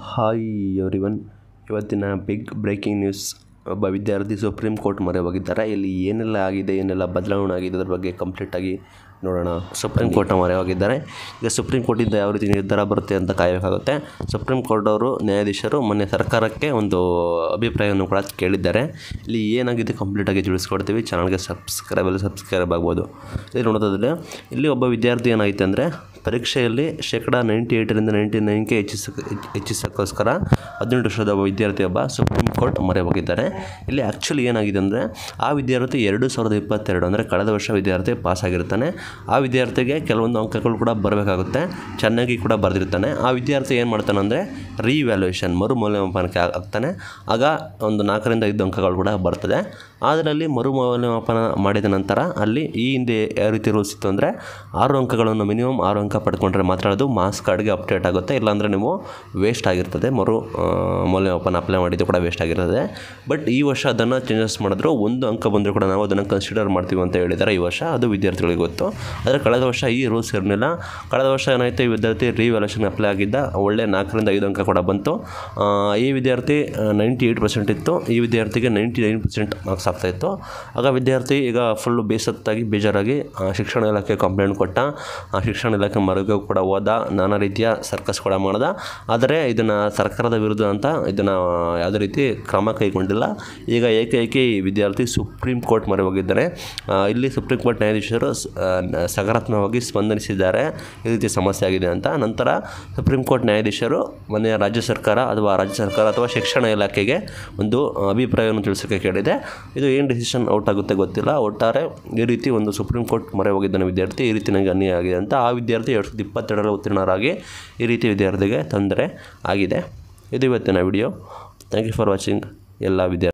hi everyone ಇವತ್ತಿನ big breaking news ಒಬ್ಬ ವಿದ್ಯಾರ್ಥಿ ಸುಪ್ರೀಂ ಕೋರ್ಟ್ ಮೊರೆ ಹೋಗಿದ್ದಾರೆ ಇಲ್ಲಿ ಏನೆಲ್ಲ ಆಗಿದೆ ಏನೆಲ್ಲ ಬದಲಾವಣೆ ಆಗಿದೆ ಅದ್ರ ಬಗ್ಗೆ ಕಂಪ್ಲೀಟಾಗಿ ನೋಡೋಣ ಸುಪ್ರೀಂ ಕೋರ್ಟ್ನ ಮೊರೆ ಹೋಗಿದ್ದಾರೆ ಈಗ ಸುಪ್ರೀಂ ಕೋರ್ಟಿಂದ ಯಾವ ರೀತಿ ನಿರ್ಧಾರ ಬರುತ್ತೆ ಅಂತ ಕಾಯಬೇಕಾಗುತ್ತೆ ಸುಪ್ರೀಂ ಕೋರ್ಟ್ ಅವರು ನ್ಯಾಯಾಧೀಶರು ಮೊನ್ನೆ ಸರ್ಕಾರಕ್ಕೆ ಒಂದು ಅಭಿಪ್ರಾಯವನ್ನು ಕೂಡ ಕೇಳಿದ್ದಾರೆ ಇಲ್ಲಿ ಏನಾಗಿದೆ ಕಂಪ್ಲೀಟಾಗಿ ತಿಳಿಸ್ಕೊಡ್ತೀವಿ ಚಾನಲ್ಗೆ ಸಬ್ಸ್ಕ್ರೈಬಲ್ಲಿ ಸಬ್ಸ್ಕ್ರೈಬ್ ಆಗ್ಬೋದು ಇಲ್ಲಿ ನೋಡೋದಾದರೆ ಇಲ್ಲಿ ಒಬ್ಬ ವಿದ್ಯಾರ್ಥಿ ಏನಾಯಿತು ಅಂದರೆ ಪರೀಕ್ಷೆಯಲ್ಲಿ ಶೇಕಡ ನೈಂಟಿ ಏಯ್ಟರಿಂದ ನೈಂಟಿ ನೈನ್ಗೆ ಹೆಚ್ಚಿಸಕ್ಕೆ ಹೆಚ್ಚಿಸೋಕ್ಕೋಸ್ಕರ ಹದಿನೆಂಟು ವರ್ಷದ ಒಬ್ಬ ವಿದ್ಯಾರ್ಥಿ ಒಬ್ಬ ಸುಪ್ರೀಂ ಕೋರ್ಟ್ ಮೊರೆ ಹೋಗಿದ್ದಾರೆ ಇಲ್ಲಿ ಆ್ಯಕ್ಚುಲಿ ಏನಾಗಿದೆ ಅಂದರೆ ಆ ವಿದ್ಯಾರ್ಥಿ ಎರಡು ಸಾವಿರದ ಇಪ್ಪತ್ತೆರಡು ಅಂದರೆ ಕಳೆದ ವರ್ಷ ವಿದ್ಯಾರ್ಥಿ ಪಾಸ್ ಆಗಿರ್ತಾನೆ ಆ ವಿದ್ಯಾರ್ಥಿಗೆ ಕೆಲವೊಂದು ಅಂಕಗಳು ಕೂಡ ಬರಬೇಕಾಗುತ್ತೆ ಚೆನ್ನಾಗಿ ಕೂಡ ಬರೆದಿರ್ತಾನೆ ಆ ವಿದ್ಯಾರ್ಥಿ ಏನು ಮಾಡ್ತಾನೆ ಅಂದರೆ ರೀವ್ಯಾಲ್ಯೂಯೇಷನ್ ಮರು ಮೌಲ್ಯಮಾಪನಕ್ಕೆ ಆಗ್ತಾನೆ ಆಗ ಒಂದು ನಾಲ್ಕರಿಂದ ಐದು ಅಂಕಗಳು ಕೂಡ ಬರ್ತದೆ ಅದರಲ್ಲಿ ಮರು ಮೌಲ್ಯಮಾಪನ ಮಾಡಿದ ನಂತರ ಅಲ್ಲಿ ಈ ಹಿಂದೆ ಯಾವ ರೀತಿ ರೂಲ್ಸ್ ಇತ್ತು ಅಂದರೆ ಆರು ಅಂಕಗಳನ್ನು ಮಿನಿಮಮ್ ಆರು ಅಂಕ ಪಡ್ಕೊಂಡ್ರೆ ಮಾತ್ರ ಅದು ಮಾರ್ಕ್ಸ್ ಕಾರ್ಡ್ಗೆ ಅಪ್ಡೇಟ್ ಆಗುತ್ತೆ ಇಲ್ಲಾಂದರೆ ನೀವು ವೇಸ್ಟ್ ಆಗಿರ್ತದೆ ಮರು ಆ, ಮೌಲ್ಯಮಾಪನ ಅಪ್ಲೈ ಮಾಡಿದ್ದು ಕೂಡ ವೇಸ್ಟ್ ಆಗಿರ್ತದೆ ಬಟ್ ಈ ವರ್ಷ ಅದನ್ನು ಚೇಂಜಸ್ ಮಾಡಿದ್ರು ಒಂದು ಅಂಕ ಬಂದರೂ ಕೂಡ ನಾವು ಅದನ್ನು ಕನ್ಸಿಡರ್ ಮಾಡ್ತೀವಿ ಅಂತ ಹೇಳಿದ್ದಾರೆ ಈ ವರ್ಷ ಅದು ವಿದ್ಯಾರ್ಥಿಗಳಿಗೆ ಗೊತ್ತು ಆದರೆ ಕಳೆದ ವರ್ಷ ಈ ರೂಲ್ಸ್ ಇರಲಿಲ್ಲ ಕಳೆದ ವರ್ಷ ಏನಾಯಿತು ಈ ವಿದ್ಯಾರ್ಥಿ ರಿವ್ಯಾಲ್ಯೂಷನ್ ಅಪ್ಲೈ ಆಗಿದ್ದ ಒಳ್ಳೆ ನಾಲ್ಕರಿಂದ ಐದು ಅಂಕ ಕೂಡ ಬಂತು ಆ, ಈ ವಿದ್ಯಾರ್ಥಿ ನೈಂಟಿ ಏಯ್ಟ್ ಪರ್ಸೆಂಟ್ ಇತ್ತು ಈ ವಿದ್ಯಾರ್ಥಿಗೆ ನೈಂಟಿ ನೈನ್ ಪರ್ಸೆಂಟ್ ಮಾರ್ಕ್ಸ್ ಆಗ್ತಾಯಿತ್ತು ಆಗ ವಿದ್ಯಾರ್ಥಿ ಈಗ ಫುಲ್ಲು ಬೇಸತ್ತಾಗಿ ಬೇಜಾರಾಗಿ ಆ, ಶಿಕ್ಷಣ ಇಲಾಖೆ ಕಂಪ್ಲೇಂಟ್ ಕೊಟ್ಟ ಆ ಶಿಕ್ಷಣ ಇಲಾಖೆ ಮರಗೂ ಕೂಡ ಹೋದ ನಾನಾ ರೀತಿಯ ಸರ್ಕಸ್ ಕೂಡ ಮಾಡ್ದ ಆದರೆ ಇದನ್ನು ಸರ್ಕಾರದ ವಿರುದ್ಧ ಅಂತ ಇದನ್ನು ಯಾವುದೇ ರೀತಿ ಕ್ರಮ ಕೈಗೊಂಡಿಲ್ಲ ಈಗ ಏಕೈಕಿ ಈ ವಿದ್ಯಾರ್ಥಿ ಸುಪ್ರೀಂ ಕೋರ್ಟ್ ಮೊರೆ ಹೋಗಿದ್ದಾರೆ ಆ, ಇಲ್ಲಿ ಸುಪ್ರೀಂ ಕೋರ್ಟ್ ನ್ಯಾಯಾಧೀಶರು ಸ- ಆ, ನ- ಸಕಾರಾತ್ಮಕವಾಗಿ ಸ್ಪಂದಿಸಿದ್ದಾರೆ ಈ ರೀತಿ ಸಮಸ್ಯೆ ಆಗಿದೆ ಅಂತ ನಂತರ ಸುಪ್ರೀಂ ಕೋರ್ಟ್ ನ್ಯಾಯಾಧೀಶರು ಮೊನ್ನೆ ರಾಜ್ಯ ಸರ್ಕಾರ ಅಥವಾ ರಾಜ್ಯ ಸರ್ಕಾರ ಅಥವಾ ಶಿಕ್ಷಣ ಇಲಾಖೆಗೆ ಒಂದು ಅಭಿಪ್ರಾಯವನ್ನು ತಿಳಿಸೋಕ್ಕೆ ಕೇಳಿದೆ ಇದು ಏನು ಡಿಸಿಷನ್ ಔಟ್ ಆಗುತ್ತೆ ಗೊತ್ತಿಲ್ಲ ಒಟ್ಟಾರೆ ಈ ರೀತಿ ಒಂದು ಸುಪ್ರೀಂ ಕೋರ್ಟ್ ಮೊರೆ ಹೋಗಿದ್ದಾನೆ ವಿದ್ಯಾರ್ಥಿ ಈ ರೀತಿ ನನಗೆ ಅನ್ಯಾಯ ಆಗಿದೆ ಅಂತ ಆ ವಿದ್ಯಾರ್ಥಿ ಎರಡು ಸಾವಿರದ ಇಪ್ಪತ್ತೆರಡರಲ್ಲಿ ಉತ್ತೀರ್ಣರಾಗಿ ಈ ರೀತಿ ವಿದ್ಯಾರ್ಥಿಗೆ ತೊಂದರೆ ಆಗಿದೆ ಇದು ಇವತ್ತಿನ video thank you for watching ಎಲ್ಲ ವಿದ್ಯಾರ್ಥಿ